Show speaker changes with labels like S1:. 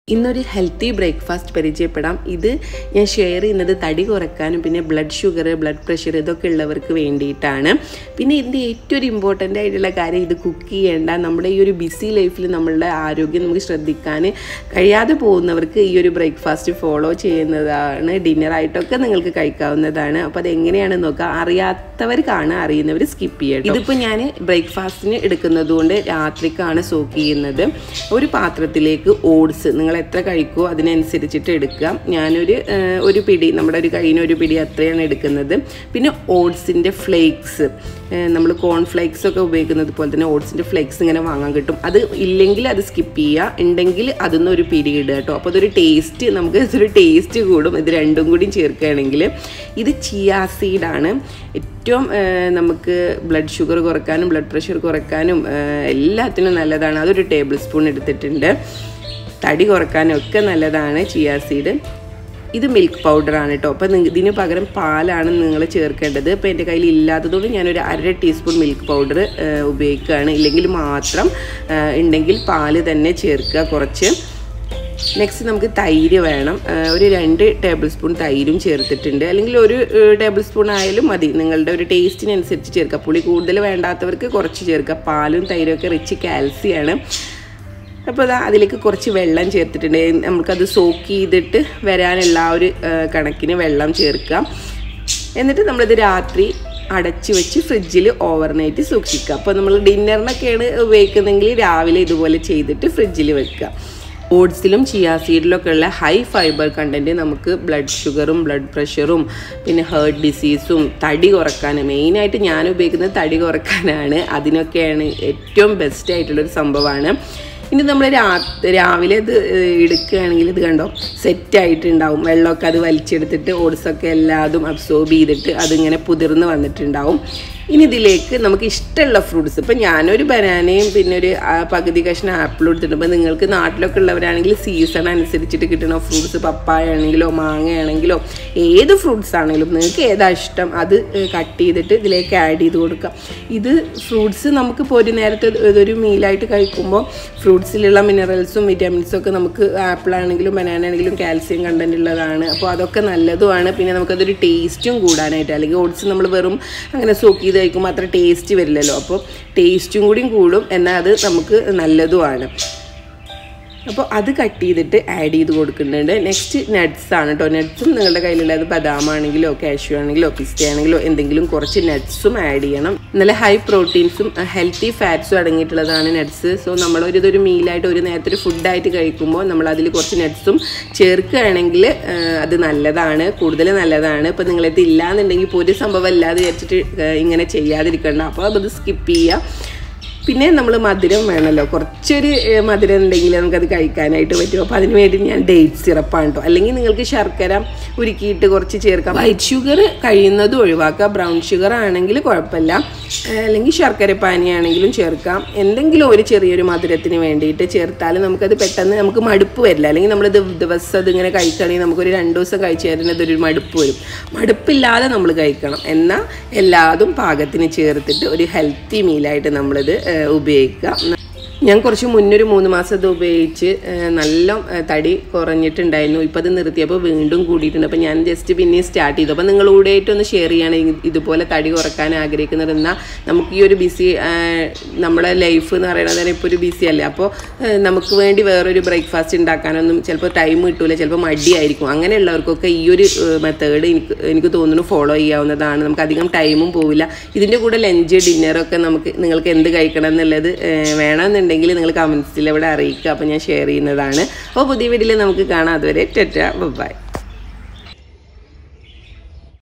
S1: ഇന്നൊരു healthy breakfast പരിചയപ്പെടാം ഇത് ഞാൻ ഷെയർ ചെയ്യുന്നത് തടി കുറയ്ക്കാനും പിന്നെ ബ്ലഡ് ഷുഗർ ബ്ലഡ് പ്രഷർ ഇതൊക്കെ ഉള്ളവർക്ക് വേണ്ടിയിട്ടാണ് പിന്നെ ഇതിൻ്റെ ഏറ്റവും ഒരു ഇമ്പോർട്ടൻ്റ് ആയിട്ടുള്ള കാര്യം ഇത് കുക്ക് ചെയ്യേണ്ട നമ്മുടെ ഈ ഒരു ബിസി ലൈഫിൽ നമ്മളുടെ ആരോഗ്യം നമുക്ക് ശ്രദ്ധിക്കാൻ കഴിയാതെ പോകുന്നവർക്ക് ഈ ഒരു ബ്രേക്ക്ഫാസ്റ്റ് ഫോളോ ചെയ്യുന്നതാണ് ഡിന്നറായിട്ടൊക്കെ നിങ്ങൾക്ക് കഴിക്കാവുന്നതാണ് അപ്പോൾ അതെങ്ങനെയാണ് നോക്കുക അറിയാത്തവർക്കാണ് അറിയുന്നവർ സ്കിപ്പ് ചെയ്യട്ടെ ഇതിപ്പോൾ ഞാൻ ബ്രേക്ക്ഫാസ്റ്റിന് എടുക്കുന്നത് കൊണ്ട് രാത്രിക്കാണ് സോക്ക് ചെയ്യുന്നത് ഒരു പാത്രത്തിലേക്ക് ഓട്സ് നിങ്ങൾ എത്ര കഴിക്കുമോ അതിനനുസരിച്ചിട്ട് എടുക്കുക ഞാനൊരു ആ, ഒരു പിടി നമ്മുടെ ഒരു കയ്യിന് ഒരു പിടി അത്രയാണ് എടുക്കുന്നത് പിന്നെ ഓട്സിൻ്റെ ഫ്ലേക്സ് നമ്മൾ കോൺഫ്ലേക്സ് ഒക്കെ ഉപയോഗിക്കുന്നത് പോലെ തന്നെ ഓട്സിൻ്റെ ഫ്ലേക്സ് ഇങ്ങനെ വാങ്ങാൻ കിട്ടും അത് ഇല്ലെങ്കിൽ അത് സ്കിപ്പ് ചെയ്യുക ഉണ്ടെങ്കിൽ അതൊന്നും ഒരു പിടി ഇടുക കേട്ടോ അപ്പോൾ അതൊരു ടേസ്റ്റ് നമുക്ക് ഇതൊരു ടേസ്റ്റ് കൂടും ഇത് രണ്ടും കൂടി ചേർക്കുകയാണെങ്കിൽ ഇത് ചിയാ സീഡാണ് ഏറ്റവും ആ, നമുക്ക് ബ്ലഡ് ഷുഗർ കുറക്കാനും ബ്ലഡ് പ്രഷർ കുറക്കാനും ആ, എല്ലാത്തിനും നല്ലതാണ് അതൊരു ടേബിൾ സ്പൂൺ എടുത്തിട്ടുണ്ട് തടി കുറക്കാനും ഒക്കെ നല്ലതാണ് ചിയാ സീഡ് ഇത് മിൽക്ക് പൗഡറാണ് കേട്ടോ അപ്പോൾ ഇതിന് പകരം പാലാണ് നിങ്ങൾ ചേർക്കേണ്ടത് ഇപ്പോൾ എൻ്റെ കയ്യിൽ ഇല്ലാത്തതുകൊണ്ട് ഞാനൊരു അര ടീസ്പൂൺ മിൽക്ക് പൗഡർ ഉപയോഗിക്കുകയാണ് ഇല്ലെങ്കിൽ മാത്രം ആ, ഉണ്ടെങ്കിൽ പാല് തന്നെ ചേർക്കുക കുറച്ച് നെക്സ്റ്റ് നമുക്ക് തൈര് വേണം ആ, ഒരു രണ്ട് ടേബിൾ സ്പൂൺ തൈരും ചേർത്തിട്ടുണ്ട് അല്ലെങ്കിൽ ഒരു ടേബിൾ സ്പൂൺ ആയാലും മതി നിങ്ങളുടെ ഒരു ടേസ്റ്റിനനുസരിച്ച് ചേർക്കുക പുളി കൂടുതൽ വേണ്ടാത്തവർക്ക് കുറച്ച് ചേർക്കുക പാലും തൈരും ഒക്കെ റിച്ച് കാൽസ്യമാണ് അപ്പോൾ അതാ അതിലേക്ക് കുറച്ച് വെള്ളം ചേർത്തിട്ടുണ്ട് നമുക്കത് സോക്ക് ചെയ്തിട്ട് വരാനുള്ള ആ ഒരു ആ, കണക്കിന് വെള്ളം ചേർക്കാം എന്നിട്ട് നമ്മളിത് രാത്രി അടച്ച് വെച്ച് ഫ്രിഡ്ജിൽ ഓവർനൈറ്റ് സൂക്ഷിക്കുക അപ്പോൾ നമ്മൾ ഡിന്നറിനൊക്കെയാണ് ഉപയോഗിക്കുന്നതെങ്കിൽ രാവിലെ ഇതുപോലെ ചെയ്തിട്ട് ഫ്രിഡ്ജിൽ വെക്കുക ഓട്സിലും ചിയാ സീഡിലൊക്കെ ഉള്ള ഹൈ ഫൈബർ കണ്ടൻറ്റ് നമുക്ക് ബ്ലഡ് ഷുഗറും ബ്ലഡ് പ്രഷറും പിന്നെ ഹേർട്ട് ഡിസീസും തടി കുറക്കാൻ മെയിനായിട്ട് ഞാൻ ഉപയോഗിക്കുന്നത് തടി കുറക്കാനാണ് അതിനൊക്കെയാണ് ഏറ്റവും ബെസ്റ്റ് ആയിട്ടുള്ളൊരു സംഭവമാണ് ഇനി നമ്മൾ രാ രാവിലെ ഇത് എടുക്കുകയാണെങ്കിൽ ഇത് കണ്ടോ സെറ്റായിട്ടുണ്ടാവും വെള്ളമൊക്കെ അത് വലിച്ചെടുത്തിട്ട് ഓട്സൊക്കെ എല്ലാതും അബ്സോർബ് ചെയ്തിട്ട് അതിങ്ങനെ പുതിർന്ന് വന്നിട്ടുണ്ടാവും ഇനി ഇതിലേക്ക് നമുക്ക് ഇഷ്ടമുള്ള ഫ്രൂട്ട്സ് ഇപ്പം ഞാനൊരു ബനാനയും പിന്നെ ഒരു ആ, പകുതി കഷ്ണം ആപ്പിൾ എടുത്തിട്ടുണ്ട് അപ്പോൾ നിങ്ങൾക്ക് നാട്ടിലൊക്കെ ഉള്ളവരാണെങ്കിൽ സീസൺ അനുസരിച്ചിട്ട് കിട്ടുന്ന ഫ്രൂട്ട്സ് പപ്പായ ആണെങ്കിലോ മാങ്ങയാണെങ്കിലോ ഏത് ഫ്രൂട്ട്സ് ആണെങ്കിലും നിങ്ങൾക്ക് ഏതാ ഇഷ്ടം അത് കട്ട് ചെയ്തിട്ട് ഇതിലേക്ക് ആഡ് ചെയ്ത് കൊടുക്കുക ഇത് ഫ്രൂട്ട്സ് നമുക്കിപ്പോൾ ഒരു നേരത്തെ ഇതൊരു മീലായിട്ട് കഴിക്കുമ്പോൾ ഫ്രൂട്ട്സിലുള്ള മിനറൽസും വിറ്റാമിൻസും ഒക്കെ നമുക്ക് ആപ്പിൾ ആണെങ്കിലും ബനാന ആണെങ്കിലും കാൽസ്യം കണ്ടന്റ് ഉള്ളതാണ് അപ്പോൾ അതൊക്കെ നല്ലതുമാണ് പിന്നെ നമുക്കതൊരു ടേസ്റ്റും കൂടാനായിട്ട് അല്ലെങ്കിൽ ഓട്സ് നമ്മൾ വെറും അങ്ങനെ സോക്ക് ചെയ്ത് കഴിക്കുമ്പോൾ അത്ര ടേസ്റ്റ് വരില്ലല്ലോ അപ്പോൾ ടേസ്റ്റും കൂടിയും കൂടും എന്നാൽ അത് നമുക്ക് നല്ലതുമാണ് അപ്പോൾ അത് കട്ട് ചെയ്തിട്ട് ആഡ് ചെയ്ത് കൊടുക്കുന്നുണ്ട് നെക്സ്റ്റ് നട്ട്സ് ആണ് കേട്ടോ നട്ട്സും നിങ്ങളുടെ കയ്യിലുള്ളത് ബദാം ആണെങ്കിലോ കാഷ്യൂ ആണെങ്കിലോ പിസ്ത ആണെങ്കിലോ എന്തെങ്കിലും കുറച്ച് നട്ട്സും ആഡ് ചെയ്യണം നല്ല ഹൈ പ്രോട്ടീൻസും ഹെൽത്തി ഫാറ്റ്സും അടങ്ങിയിട്ടുള്ളതാണ് നട്ട്സ് സോ നമ്മളൊരു ഇതൊരു മീലായിട്ട് ഒരു നേരത്തെ ഒരു ഫുഡായിട്ട് കഴിക്കുമ്പോൾ നമ്മൾ അതിൽ കുറച്ച് നട്ട്സും ചേർക്കുകയാണെങ്കിൽ ആ, അത് നല്ലതാണ് കൂടുതൽ നല്ലതാണ് ഇപ്പോൾ നിങ്ങളത് ഇല്ലാന്നുണ്ടെങ്കിൽ ഇപ്പോൾ ഒരു സംഭവം ഇല്ലാതെ വിചാരിച്ചിട്ട് ആ, ഇങ്ങനെ ചെയ്യാതിരിക്കണ്ട അപ്പോൾ അത് സ്കിപ്പ് ചെയ്യുക പിന്നെ നമ്മൾ മധുരം വേണമല്ലോ കുറച്ചൊരു ഏഹ്, മധുരം ഉണ്ടെങ്കിൽ നമുക്കത് കഴിക്കാനായിട്ട് പറ്റും അപ്പോൾ അതിന് വേണ്ടി ഞാൻ ഡേറ്റ് സിറപ്പാണ് കേട്ടോ അല്ലെങ്കിൽ നിങ്ങൾക്ക് ശർക്കര ഉരുക്കിയിട്ട് കുറച്ച് ചേർക്കാം വൈറ്റ് ഷുഗർ കഴിയുന്നതും ഒഴിവാക്കുക ബ്രൗൺ ഷുഗർ ആണെങ്കിൽ കുഴപ്പമില്ല ഏഹ്, അല്ലെങ്കിൽ ശർക്കര പാനിയാണെങ്കിലും ചേർക്കാം എന്തെങ്കിലും ഒരു ചെറിയൊരു മധുരത്തിന് വേണ്ടിയിട്ട് ചേർത്താൽ നമുക്കത് പെട്ടെന്ന് നമുക്ക് മടുപ്പ് വരില്ല അല്ലെങ്കിൽ നമ്മൾ ദിവസം അതിങ്ങനെ കഴിക്കുകയാണെങ്കിൽ നമുക്കൊരു രണ്ട് ദിവസം കഴിച്ചു തരുന്നത് ഒരു മടുപ്പ് വരും മടുപ്പില്ലാതെ നമ്മൾ കഴിക്കണം എന്നാൽ എല്ലാതും പാകത്തിന് ചേർത്തിട്ട് ഒരു ഹെൽത്തി മീലായിട്ട് നമ്മളിത് ഏഹ്, ഉപയോഗിക്കുക ഞാൻ കുറച്ച് മുന്നൊരു മൂന്ന് മാസം ഇത് ഉപയോഗിച്ച് ഏഹ്, നല്ല ഏഹ്, തടി കുറഞ്ഞിട്ടുണ്ടായിരുന്നു ഇപ്പോൾ അത് നിർത്തിയപ്പോൾ വീണ്ടും കൂടിയിട്ടുണ്ട് അപ്പോൾ ഞാൻ ജസ്റ്റ് പിന്നെയും സ്റ്റാർട്ട് ചെയ്തു അപ്പോൾ നിങ്ങൾ കൂടെയായിട്ട് ഒന്ന് ഷെയർ ചെയ്യുകയാണെങ്കിൽ ഇതുപോലെ തടി കുറക്കാൻ ആഗ്രഹിക്കുന്നത് എന്നാൽ നമുക്ക് ഈ ഒരു ബിസി നമ്മളെ ലൈഫ് എന്ന് പറയുന്നത് തന്നെ ഇപ്പോൾ ഒരു ബിസി അല്ലേ അപ്പോൾ ഏഹ്, നമുക്ക് വേണ്ടി വേറൊരു ബ്രേക്ക്ഫാസ്റ്റ് ഉണ്ടാക്കാനൊന്നും ചിലപ്പോൾ ടൈം കിട്ടൂല ചിലപ്പോൾ മടിയായിരിക്കും അങ്ങനെയുള്ളവർക്കൊക്കെ ഈ ഒരു മെത്തേഡ് എനിക്ക് എനിക്ക് തോന്നുന്നു ഫോളോ ചെയ്യാവുന്നതാണ് നമുക്ക് അധികം ടൈമും പോവില്ല ഇതിൻ്റെ കൂടെ ലഞ്ച് ഡിന്നറൊക്കെ നമുക്ക് നിങ്ങൾക്ക് എന്ത് കഴിക്കണം എന്നുള്ളത് ഏഹ്, വേണമെന്നുണ്ടെങ്കിൽ നിങ്ങൾ കമൻസിൽ ഇവിടെ അറിയിക്കുക അപ്പോൾ ഞാൻ ഷെയർ ചെയ്യുന്നതാണ് അപ്പോൾ പുതിയ വീഡിയോയിൽ നമുക്ക് കാണാം അതുവരെ ടെറ്റ ബൈ